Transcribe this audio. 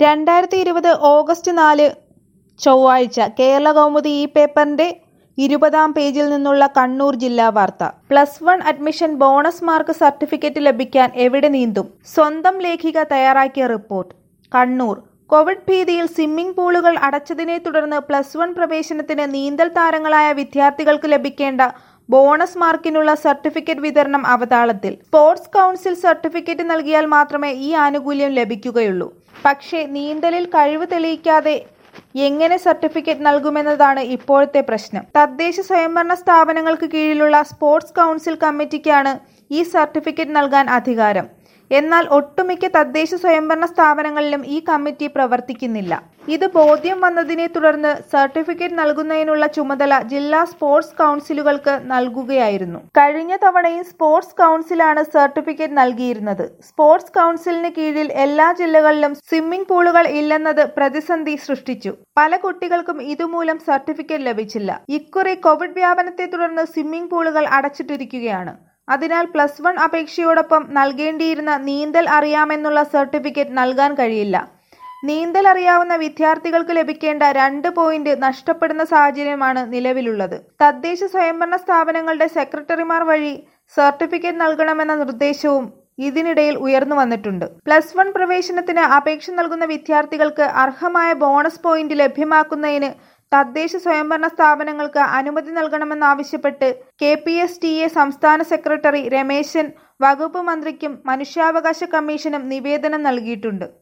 രണ്ടായിരത്തി ഇരുപത് ഓഗസ്റ്റ് നാല് ചൊവ്വാഴ്ച കേരള കൗമുദി ഈ പേപ്പറിന്റെ ഇരുപതാം പേജിൽ നിന്നുള്ള കണ്ണൂർ ജില്ലാ വാർത്ത plus one admission bonus mark certificate ലഭിക്കാൻ എവിടെ നീന്തും സ്വന്തം ലേഖിക തയ്യാറാക്കിയ റിപ്പോർട്ട് കണ്ണൂർ കോവിഡ് ഭീതിയിൽ സ്വിമ്മിംഗ് പൂളുകൾ അടച്ചതിനെ തുടർന്ന് പ്ലസ് വൺ പ്രവേശനത്തിന് നീന്തൽ താരങ്ങളായ വിദ്യാർത്ഥികൾക്ക് ലഭിക്കേണ്ട ബോണസ് മാർക്കിനുള്ള സർട്ടിഫിക്കറ്റ് വിതരണം അവതാളത്തിൽ സ്പോർട്സ് കൗൺസിൽ സർട്ടിഫിക്കറ്റ് നൽകിയാൽ മാത്രമേ ഈ ആനുകൂല്യം ലഭിക്കുകയുള്ളൂ പക്ഷേ നീന്തലിൽ കഴിവ് തെളിയിക്കാതെ എങ്ങനെ സർട്ടിഫിക്കറ്റ് നൽകുമെന്നതാണ് ഇപ്പോഴത്തെ പ്രശ്നം തദ്ദേശ സ്വയംഭരണ സ്ഥാപനങ്ങൾക്ക് കീഴിലുള്ള സ്പോർട്സ് കൗൺസിൽ കമ്മിറ്റിക്കാണ് ഈ സർട്ടിഫിക്കറ്റ് നൽകാൻ അധികാരം എന്നാൽ ഒട്ടുമിക്ക തദ്ദേശ സ്വയംഭരണ സ്ഥാപനങ്ങളിലും ഈ കമ്മിറ്റി പ്രവർത്തിക്കുന്നില്ല ഇത് ബോധ്യം വന്നതിനെ തുടർന്ന് സർട്ടിഫിക്കറ്റ് നൽകുന്നതിനുള്ള ചുമതല ജില്ലാ സ്പോർട്സ് കൗൺസിലുകൾക്ക് നൽകുകയായിരുന്നു കഴിഞ്ഞ തവണയും സ്പോർട്സ് കൗൺസിലാണ് സർട്ടിഫിക്കറ്റ് നൽകിയിരുന്നത് സ്പോർട്സ് കൗൺസിലിന് കീഴിൽ എല്ലാ ജില്ലകളിലും സ്വിമ്മിംഗ് പൂളുകൾ ഇല്ലെന്നത് പ്രതിസന്ധി സൃഷ്ടിച്ചു പല കുട്ടികൾക്കും ഇതുമൂലം സർട്ടിഫിക്കറ്റ് ലഭിച്ചില്ല ഇക്കുറി കോവിഡ് വ്യാപനത്തെ തുടർന്ന് സ്വിമ്മിംഗ് പൂളുകൾ അടച്ചിട്ടിരിക്കുകയാണ് അതിനാൽ പ്ലസ് വൺ അപേക്ഷയോടൊപ്പം നൽകേണ്ടിയിരുന്ന നീന്തൽ അറിയാമെന്നുള്ള സർട്ടിഫിക്കറ്റ് നൽകാൻ കഴിയില്ല നീന്തൽ അറിയാവുന്ന വിദ്യാർത്ഥികൾക്ക് ലഭിക്കേണ്ട രണ്ട് പോയിന്റ് നഷ്ടപ്പെടുന്ന സാഹചര്യമാണ് നിലവിലുള്ളത് തദ്ദേശ സ്വയംഭരണ സ്ഥാപനങ്ങളുടെ സെക്രട്ടറിമാർ വഴി സർട്ടിഫിക്കറ്റ് നൽകണമെന്ന നിർദ്ദേശവും ഇതിനിടയിൽ ഉയർന്നു വന്നിട്ടുണ്ട് പ്ലസ് വൺ പ്രവേശനത്തിന് അപേക്ഷ നൽകുന്ന വിദ്യാർത്ഥികൾക്ക് അർഹമായ ബോണസ് പോയിന്റ് ലഭ്യമാക്കുന്നതിന് തദ്ദേശ സ്വയംഭരണ സ്ഥാപനങ്ങൾക്ക് അനുമതി നൽകണമെന്നാവശ്യപ്പെട്ട് K P S T A സംസ്ഥാന സെക്രട്ടറി രമേശൻ വകുപ്പ് മന്ത്രിക്കും മനുഷ്യാവകാശ കമ്മീഷനും നിവേദനം നൽകിയിട്ടുണ്ട്